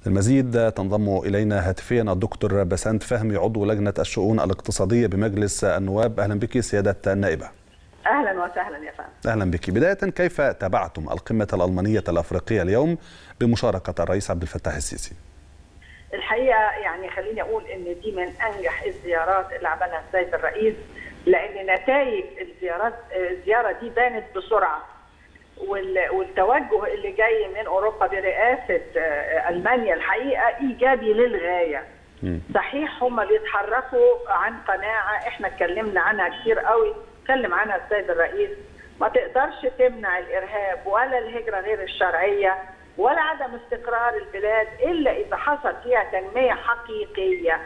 المزيد تنضم إلينا هاتفيا الدكتور بسنت فهمي عضو لجنة الشؤون الاقتصادية بمجلس النواب أهلا بك سيادة النائبة اهلا وسهلا يا فندم أهلا بك بداية كيف تابعتم القمة الألمانية الأفريقية اليوم بمشاركة الرئيس عبد الفتاح السيسي الحقيقه يعني خليني اقول ان دي من انجح الزيارات اللي عملها السيد الرئيس لان نتائج الزيارات الزياره دي بانت بسرعه وال- والتوجه اللي جاي من اوروبا برئاسه آه، المانيا الحقيقه ايجابي للغايه مم. صحيح هم بيتحركوا عن قناعه احنا اتكلمنا عنها كتير قوي اتكلم عنها السيد الرئيس ما تقدرش تمنع الارهاب ولا الهجره غير الشرعيه ولا عدم استقرار البلاد الا اذا حصل فيها تنميه حقيقيه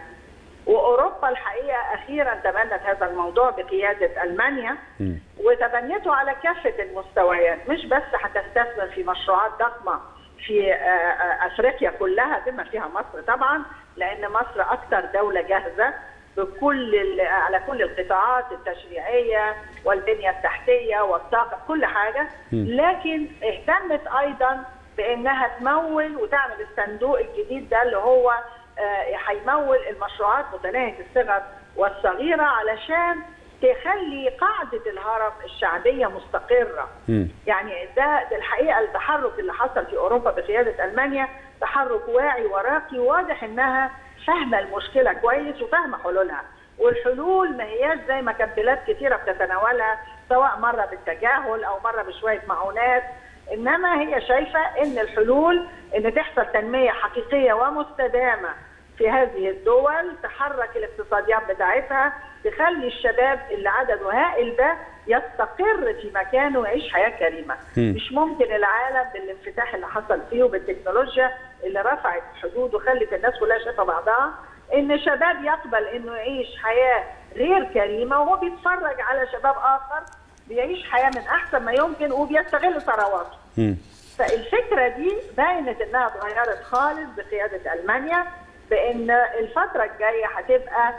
واوروبا الحقيقه اخيرا تبنت هذا الموضوع بقياده المانيا مم. وتبنته على كافه المستويات مش بس هتستثمر في مشروعات ضخمه في آه، آه، افريقيا كلها بما فيها مصر طبعا لان مصر اكثر دوله جاهزه بكل ال- على كل القطاعات التشريعيه والبنيه التحتيه والطاقه كل حاجه لكن اهتمت ايضا بانها تمول وتعمل الصندوق الجديد ده اللي هو آه، هيمول المشروعات متناهيه الصغر والصغيره علشان تخلي قاعده الهرم الشعبيه مستقره. مم. يعني ده, ده الحقيقه التحرك اللي حصل في اوروبا بقياده المانيا تحرك واعي وراقي واضح انها فاهمه المشكله كويس وفاهمه حلولها والحلول ما هياش زي ما كانت بلاد كثيره بتتناولها سواء مره بالتجاهل او مره بشويه معونات انما هي شايفه ان الحلول ان تحصل تنميه حقيقيه ومستدامه في هذه الدول تحرك الاقتصاديات بتاعتها تخلي الشباب اللي عدده هائل ده يستقر في مكانه ويعيش حياه كريمه مم. مش ممكن العالم بالانفتاح اللي حصل فيه وبالتكنولوجيا اللي رفعت حدود وخلت الناس كلها شايفه بعضها ان شباب يقبل انه يعيش حياه غير كريمه وهو بيتفرج على شباب اخر بيعيش حياه من احسن ما يمكن وبيستغل ثرواته مم. فالفكره دي باينت انها اتغيرت خالص بقياده المانيا بان الفتره الجايه هتبقى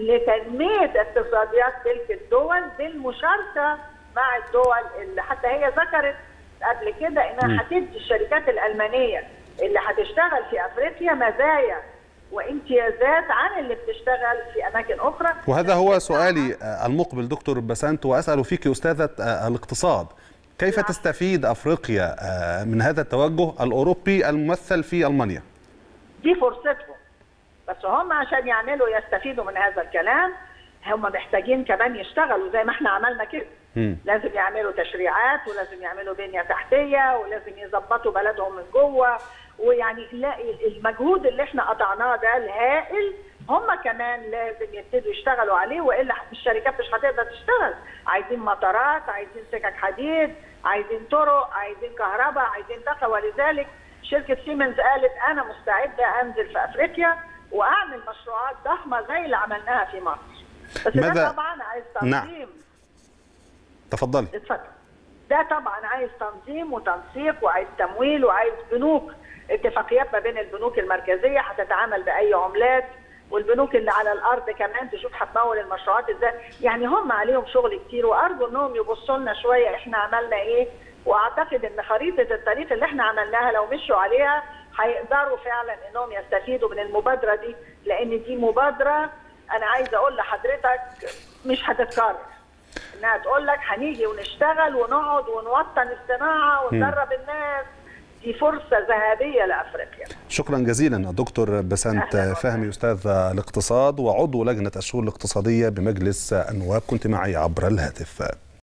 لتنميه اقتصاديات تلك الدول بالمشاركه مع الدول اللي حتى هي ذكرت قبل كده انها هتدي الشركات الالمانيه اللي هتشتغل في افريقيا مزايا وامتيازات عن اللي بتشتغل في اماكن اخرى وهذا هو سؤالي آه، المقبل دكتور بسنت وأسأل فيك أستاذة آه، الاقتصاد كيف نعم. تستفيد أفريقيا آه، من هذا التوجه الأوروبي الممثل في ألمانيا دي فرصتهم بس هم عشان يعملوا يستفيدوا من هذا الكلام هم محتاجين كمان يشتغلوا زي ما احنا عملنا كده مم. لازم يعملوا تشريعات ولازم يعملوا بنيه تحتيه ولازم يظبطوا بلدهم من جوه ويعني لا المجهود اللي احنا قطعناه ده الهائل هم كمان لازم يبتدوا يشتغلوا عليه والا الشركات مش هتقدر تشتغل عايزين مطارات عايزين سكك حديد عايزين طرق عايزين كهرباء عايزين طاقه ولذلك شركه سيمنز قالت انا مستعده انزل في افريقيا واعمل مشروعات ضخمه زي اللي عملناها في مصر بس ماذا- ده طبعا عايز نعم. تنظيم تفضلي اتفضل ده طبعا عايز تنظيم وتنسيق وعايز تمويل وعايز بنوك اتفاقيات ما بين البنوك المركزيه هتتعامل باي عملات والبنوك اللي على الارض كمان تشوف هتمول المشروعات ازاي يعني هم عليهم شغل كتير وارجو انهم يبصوا لنا شويه احنا عملنا ايه واعتقد ان خريطه الطريق اللي احنا عملناها لو مشوا عليها هيقدروا فعلا انهم يستفيدوا من المبادره دي لان دي مبادره انا عايزه اقول لحضرتك مش هتتكرر انها تقول لك هنيجي ونشتغل ونقعد ونوطن الصناعه وندرب الناس دي فرصه ذهبيه لافريقيا شكرا جزيلا دكتور بسنت أهلاً فهمي أستاذ الاقتصاد وعضو لجنة الشؤون الاقتصادية بمجلس النواب كنت معي عبر الهاتف